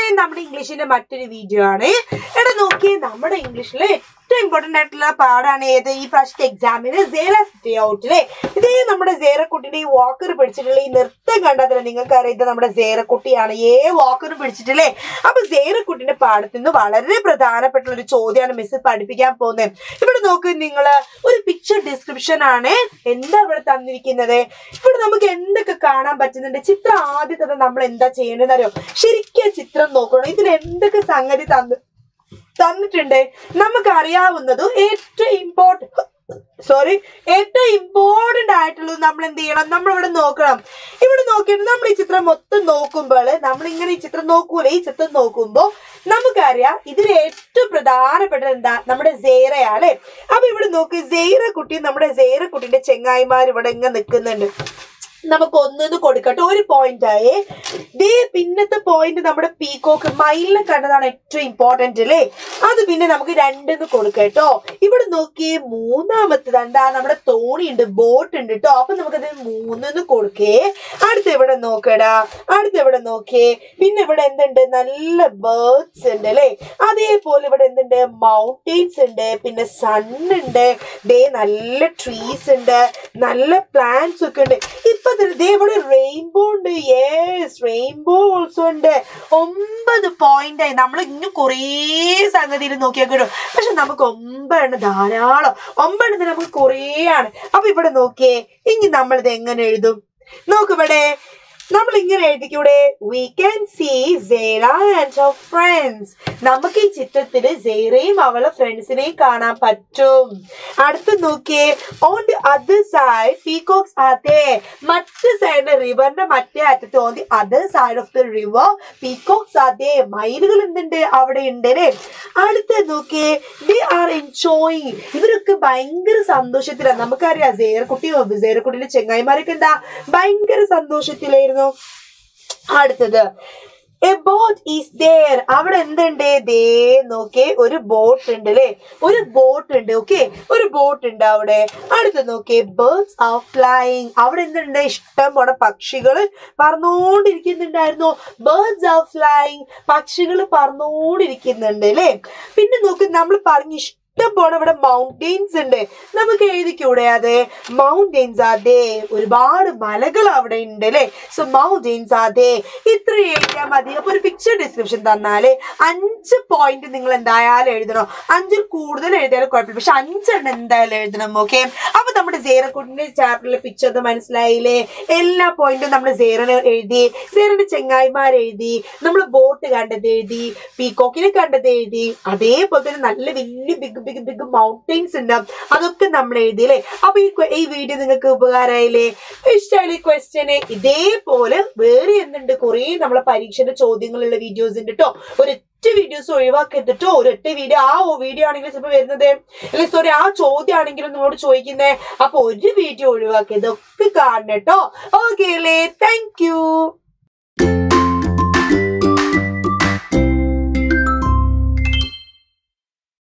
നമ്മുടെ ഇംഗ്ലീഷിന്റെ മറ്റൊരു വീഡിയോ ആണ് എടാ നോക്കിയേ നമ്മുടെ ഇംഗ്ലീഷിലെ ഏറ്റവും ഇമ്പോർട്ടന്റ് ആയിട്ടുള്ള പാടാണ് ഏത് ഈ പ്രാവശ്യത്തെ എക്സാമിന് സേറ സിറ്റി ഔട്ടിലെ ഇതേ നമ്മുടെ സേറക്കുട്ടിന്റെ ഈ വാക്കർ പിടിച്ചിട്ടുള്ള ഈ നൃത്തം കണ്ടാൽ തന്നെ നിങ്ങൾക്ക് അറിയാം നമ്മുടെ സേറക്കുട്ടിയാണ് ഏ വാക്കർ പിടിച്ചിട്ടില്ലേ അപ്പൊ സേറക്കുട്ടിന്റെ പാടത്തിൽ നിന്ന് വളരെ പ്രധാനപ്പെട്ട ഒരു ചോദ്യമാണ് മിസ് പഠിപ്പിക്കാൻ പോകുന്നത് ഇവിടെ നോക്ക് നിങ്ങള് ഒരു പിക്ചർ ഡിസ്ക്രിപ്ഷൻ ആണ് എന്താ ഇവിടെ തന്നിരിക്കുന്നത് ഇവിടെ നമുക്ക് എന്തൊക്കെ കാണാൻ പറ്റുന്നുണ്ട് ചിത്രം ആദ്യം തന്നെ നമ്മൾ എന്താ ചെയ്യേണ്ടതെന്ന് അറിയോ ശരിക്കും ചിത്രം നോക്കണം ഇതിൽ എന്തൊക്കെ സംഗതി തന്നു തന്നിട്ടുണ്ട് നമുക്ക് അറിയാവുന്നതും ഏറ്റവും ഇമ്പോർട്ടൻറ്റ് സോറി ഏറ്റവും ഇമ്പോർട്ടന്റ് ആയിട്ടുള്ളത് നമ്മൾ എന്ത് ചെയ്യണം നമ്മൾ ഇവിടെ നോക്കണം ഇവിടെ നോക്കിയിട്ട് നമ്മൾ ഈ ചിത്രം മൊത്തം നോക്കുമ്പോൾ നമ്മൾ ഇങ്ങനെ ഈ ചിത്രം നോക്കൂലേ ഈ ചിത്രം നോക്കുമ്പോൾ നമുക്കറിയാം ഇതിൽ ഏറ്റവും പ്രധാനപ്പെട്ടത് എന്താ നമ്മുടെ സേറയാണ് അല്ലെ അപ്പൊ ഇവിടെ നോക്ക് സേറ കുട്ടി നമ്മുടെ സേറ കുട്ടിന്റെ ചെങ്ങായിമാർ ഇവിടെ ഇങ്ങനെ നിൽക്കുന്നുണ്ട് നമുക്ക് ഒന്നിന്ന് കൊടുക്കട്ടെ ഒരു പോയിന്റ് ആയേ ദേ പിന്നത്തെ പോയിന്റ് നമ്മുടെ പീകോക്ക് മയിലിനെ കണ്ടതാണ് ഏറ്റവും ഇമ്പോർട്ടന്റ് അല്ലേ അത് പിന്നെ നമുക്ക് രണ്ടെന്ന് കൊടുക്കട്ടോ ഇവിടെ നോക്കിയേ മൂന്നാമത്തെ എന്താ നമ്മുടെ തോണി ഉണ്ട് ബോട്ട് ഉണ്ട് കേട്ടോ അപ്പൊ നമുക്കത് മൂന്നെന്ന് കൊടുക്കേ അടുത്ത ഇവിടെ നോക്കടാ അടുത്ത ഇവിടെ നോക്കിയേ പിന്നെ ഇവിടെ എന്തുണ്ട് നല്ല ബേർഡ്സ് ഉണ്ട് അല്ലേ അതേപോലെ ഇവിടെ എന്തുണ്ട് മൗണ്ടെയിൻസ് ഉണ്ട് പിന്നെ സൺ ഉണ്ട് ദേ നല്ല ട്രീസ് ഉണ്ട് നല്ല പ്ലാന്റ്സ് ഒക്കെ ഉണ്ട് ഇപ്പൊ തന്നെ ദേ ഇവിടെ റെയിൻബോ ഉണ്ട് യെസ് റെയിൻബോ ഓൾസോ ഉണ്ട് ഒമ്പത് പോയിന്റ് ആയി നമ്മൾ ഇങ്ങനെ കുറേ സംഗതിയിൽ നോക്കിയാൽ കിട്ടും പക്ഷെ നമുക്ക് ഒമ്പതെണ്ണം ധാരാളം ഒമ്പതെണ്ണത്തിന് നമുക്ക് കുറേ ആണ് അപ്പൊ ഇവിടെ നോക്കിയേ ഇനി നമ്മൾ ഇത് എങ്ങനെ എഴുതും നോക്ക് ഇവിടെ നമ്മൾ ഇങ്ങനെ എഴുതിക്കൂടെ we can see Sera and her friends നമുക്ക് ഈ ചിത്രത്തില് സേറയും അവളെ ഫ്രണ്ട്സിനെയും കാണാൻ പറ്റും അടുത്ത് നോക്കിയേ on the other side peacocks അതെ മറ്റു സൈഡ് റിവറിന്റെ മറ്റേ അറ്റത്ത് on the other side of the river peacocks അതെ മയിലുകൾ എന്തുണ്ട് അവിടെ ഉണ്ട് അല്ലേ അടുത്ത നോക്കിയേ ദി ആർ എൻജോയിങ് ഇവരൊക്കെ ഭയങ്കര സന്തോഷത്തിലാണ് നമുക്കറിയാം സേറക്കുട്ടി സേറക്കുട്ടിയുടെ ചെങ്ങായിമാരൊക്കെ എന്താ ഭയങ്കര സന്തോഷത്തിലായിരുന്നു അടുത്തത് എ ബോട്ട് ഈസ് there അവിടെ എന്തുണ്ട് ദേ നോക്കേ ഒരു ബോട്ട് ഉണ്ട് അല്ലേ ഒരു ബോട്ട് ഉണ്ട് ഓക്കെ ഒരു ബോട്ട് ഉണ്ട് അവിടെ അടുത്ത് നോക്കിയേ ബേർഡ്സ് ആർ ഫ്ലൈയിങ് അവിടെ എന്തുണ്ട് ഇഷ്ടം പോലെ പക്ഷികൾ പറന്നുകൊണ്ടിരിക്കുന്നുണ്ടായിരുന്നു ബേർഡ്സ് ആർ ഫ്ലൈയിങ് പക്ഷികൾ പറന്നുകൊണ്ടിരിക്കുന്നുണ്ട് അല്ലേ പിന്നെ നോക്ക് നമ്മൾ പറഞ്ഞ ഇഷ്ടം പോലെ ഇവിടെ മൗണ്ടെയിൻസ് ഉണ്ട് നമുക്ക് എഴുതിക്കൂടെ അതെ മൗണ്ടെയിൻസ് അതെ ഒരുപാട് മലകൾ അവിടെ ഉണ്ട് അല്ലേ സോ മൗണ്ടെയിൻസ് അതെ ഇത്ര എഴുതിയാൽ മതി അപ്പൊ ഒരു പിക്ചർ ഡിസ്ക്രിപ്ഷൻ തന്നാല് അഞ്ച് പോയിന്റ് നിങ്ങൾ എന്തായാലും എഴുതണം അഞ്ചിൽ കൂടുതൽ എഴുതിയാലും കുഴപ്പമില്ല പക്ഷെ അഞ്ചെണ്ണം എന്തായാലും എഴുതണം ഓക്കെ അപ്പൊ നമ്മുടെ സേറക്കുട്ടിന്റെ ചാപ്റ്ററിലെ പിക്ചർ അത് മനസ്സിലായില്ലേ എല്ലാ പോയിന്റും നമ്മൾ സേറനെ എഴുതി സേറന്റെ ചെങ്ങായിമാർ എഴുതി നമ്മൾ ബോട്ട് കണ്ടത് എഴുതി പീകോക്കിനെ കണ്ടത് എഴുതി അതേപോലെ തന്നെ നല്ല വലിയ ബിഗ് ബിഗ് ബിഗ് മൗണ്ടെയിൻസ് ഉണ്ട് അതൊക്കെ നമ്മൾ എഴുതിയില്ലേ അപ്പൊ ഈ que- ഈ വീഡിയോ നിങ്ങൾക്ക് ഉപകാരമായില്ലേ ഇഷ്ടമായില്ലേ ക്വസ്റ്റ്യന് ഇതേപോലെ വേറെ എന്തുണ്ട് കുറേ നമ്മളെ പരീക്ഷയുടെ ചോദ്യങ്ങളുള്ള വീഡിയോസ് ഉണ്ട് കേട്ടോ ഒരൊറ്റ വീഡിയോസ് ഒഴിവാക്കരുത് കേട്ടോ ഒരൊറ്റ വീഡിയോ ആ വീഡിയോ ആണെങ്കിലും ചിലപ്പോൾ വരുന്നത് അല്ലെ സോറി ആ ചോദ്യം ആണെങ്കിലും നിങ്ങളോട് ചോദിക്കുന്നേ അപ്പൊ ഒരു വീഡിയോ ഒഴിവാക്കരുത് ഒക്കെ കാണണം കേട്ടോ ഓക്കെ അല്ലേ താങ്ക് യു